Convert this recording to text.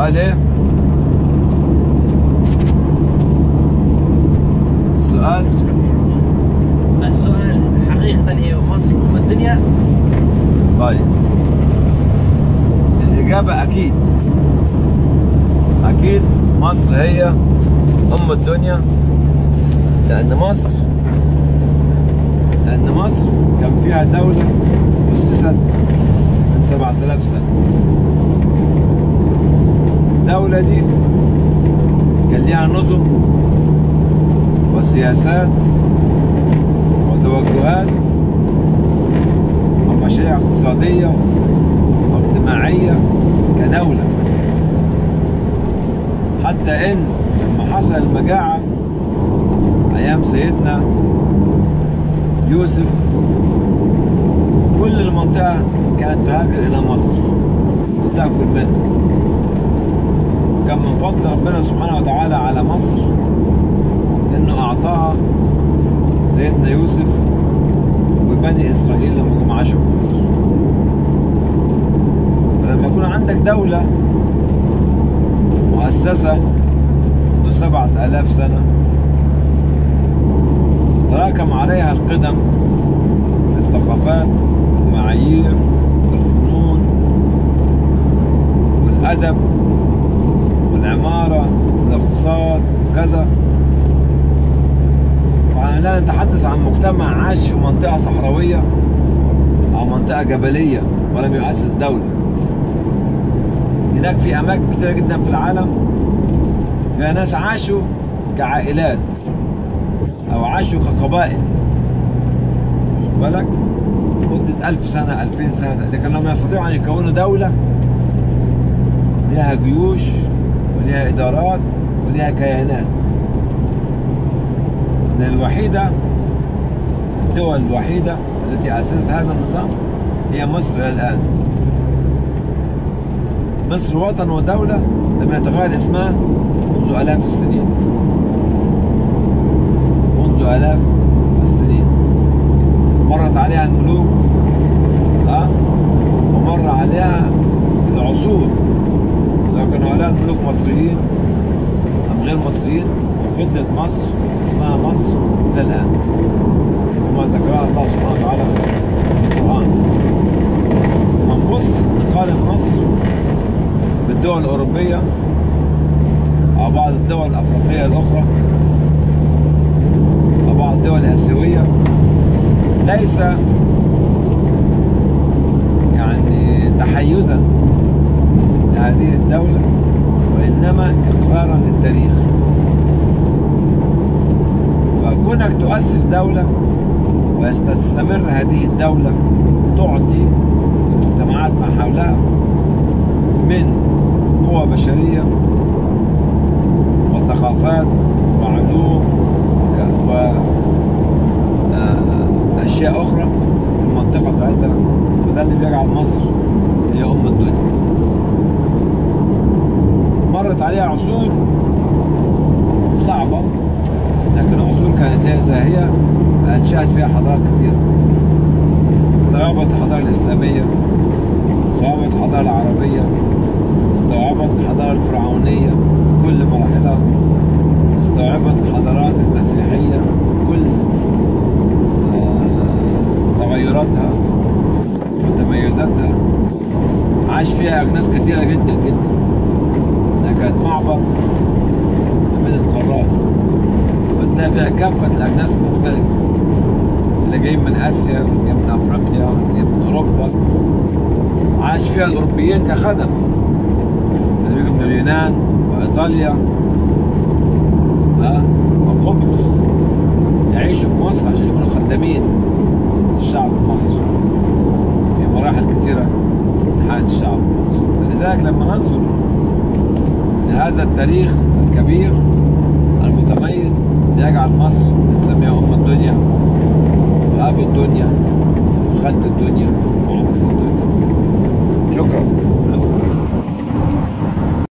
السؤال ايه السؤال السؤال حقيقة هي مصر أم الدنيا طيب الإجابة أكيد أكيد مصر هي أم الدنيا لأن مصر لأن مصر كان فيها دولة أسست من 7000 سنة الدولة دي كان ليها نظم وسياسات وتوجهات ومشاريع اقتصادية واجتماعية كدولة حتى إن لما حصل المجاعة أيام سيدنا يوسف كل المنطقة كانت تهاجر إلى مصر لتأكل منها كان من فضل ربنا سبحانه وتعالى على مصر إنه أعطاها سيدنا يوسف وبني إسرائيل لما جم عاشوا في مصر فلما يكون عندك دولة مؤسسة منذ سبعة آلاف سنة تراكم عليها القدم في الثقافات والمعايير والفنون والأدب والعمارة والاقتصاد وكذا فأنا لا نتحدث عن مجتمع عاش في منطقة صحراوية أو منطقة جبلية ولم يؤسس دولة هناك في أماكن كثيرة جدا في العالم فيها ناس عاشوا كعائلات أو عاشوا كقبائل واخد بالك مدة ألف سنة ألفين سنة لكن لم يستطيعوا أن يكونوا دولة لها جيوش ولها إدارات ولها كيانات من الوحيدة الدول الوحيدة التي أسست هذا النظام هي مصر إلى الآن مصر وطن ودولة لم يتغير اسمها منذ آلاف السنين منذ آلاف السنين مرت عليها الملوك ها ومر عليها العصور سواء كانوا هؤلاء الملوك مصريين أم غير مصريين وفضلت مصر اسمها مصر إلى الآن كما ذكرها الله سبحانه وتعالى في القرآن منبص نقارن مصر بالدول الأوروبية أو بعض الدول الأفريقية الأخرى أو بعض الدول الآسيوية ليس يعني تحيزا لهذه الدولة وإنما إقرارا للتاريخ فكونك تؤسس دولة وتستمر هذه الدولة تعطي المجتمعات ما حولها من قوى بشرية وثقافات وعلوم وأشياء أخرى في المنطقة بتاعتها وده اللي بيجعل مصر هي أم الدنيا مرت عليها عصور صعبة لكن عصور كانت هي زاهية فأنشأت فيها حضارات كثيرة استوعبت الحضارة الإسلامية استوعبت الحضارة العربية استوعبت الحضارة الفرعونية كل مراحلها استوعبت الحضارات المسيحية كل تغيراتها وتميزاتها عاش فيها أجناس كثيرة جدا جدا إنها كانت معبر من القارات فتلاقي فيها كافة الأجناس المختلفة اللي جايين من آسيا واللي جايين من أفريقيا واللي جايين من أوروبا عاش فيها الأوروبيين كخدم اللي بيجوا من اليونان وإيطاليا ها وقبرص يعيشوا في مصر عشان يكونوا خدامين الشعب المصري في مراحل كثيرة من حياة الشعب المصري فلذلك لما ننظر لهذا التاريخ الكبير المتميز يجعل مصر